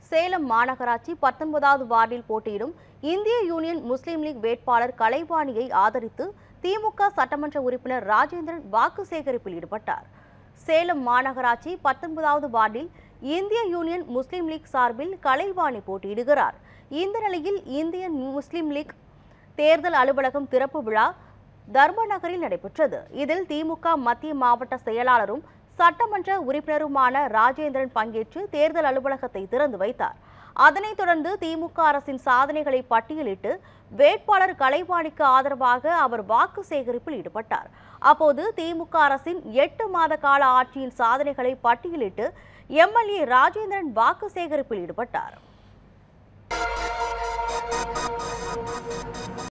சேலம் மாநகராட்சி பத்தொன்பதாவது வார்டில் போட்டியிடும் இந்திய யூனியன் முஸ்லீம் லீக் வேட்பாளர் கலைவாணியை ஆதரித்து திமுக சட்டமன்ற உறுப்பினர் ராஜேந்திரன் வாக்கு சேகரிப்பில் ஈடுபட்டார் சேலம் மாநகராட்சி பத்தொன்பதாவது வார்டில் இந்திய யூனியன் முஸ்லீம் லீக் சார்பில் கலைவாணி போட்டியிடுகிறார் இந்த நிலையில் இந்தியன் முஸ்லீம் லீக் தேர்தல் அலுவலகம் திறப்பு விழா தர்ம நகரில் நடைபெற்றது இதில் திமுக மத்திய மாவட்ட செயலாளரும் சட்டமன்ற உறுப்பினருமான ராஜேந்திரன் பங்கேற்று தேர்தல் அலுவலகத்தை திறந்து வைத்தார் அதனைத் தொடர்ந்து திமுக அரசின் சாதனைகளை பட்டியலிட்டு வேட்பாளர் கலைவாணிக்கு ஆதரவாக அவர் வாக்கு சேகரிப்பில் ஈடுபட்டார் அப்போது திமுக அரசின் எட்டு மாத கால ஆட்சியின் சாதனைகளை பட்டியலிட்டு எம்எல்ஏ ராஜேந்திரன் வாக்கு சேகரிப்பில் ஈடுபட்டார்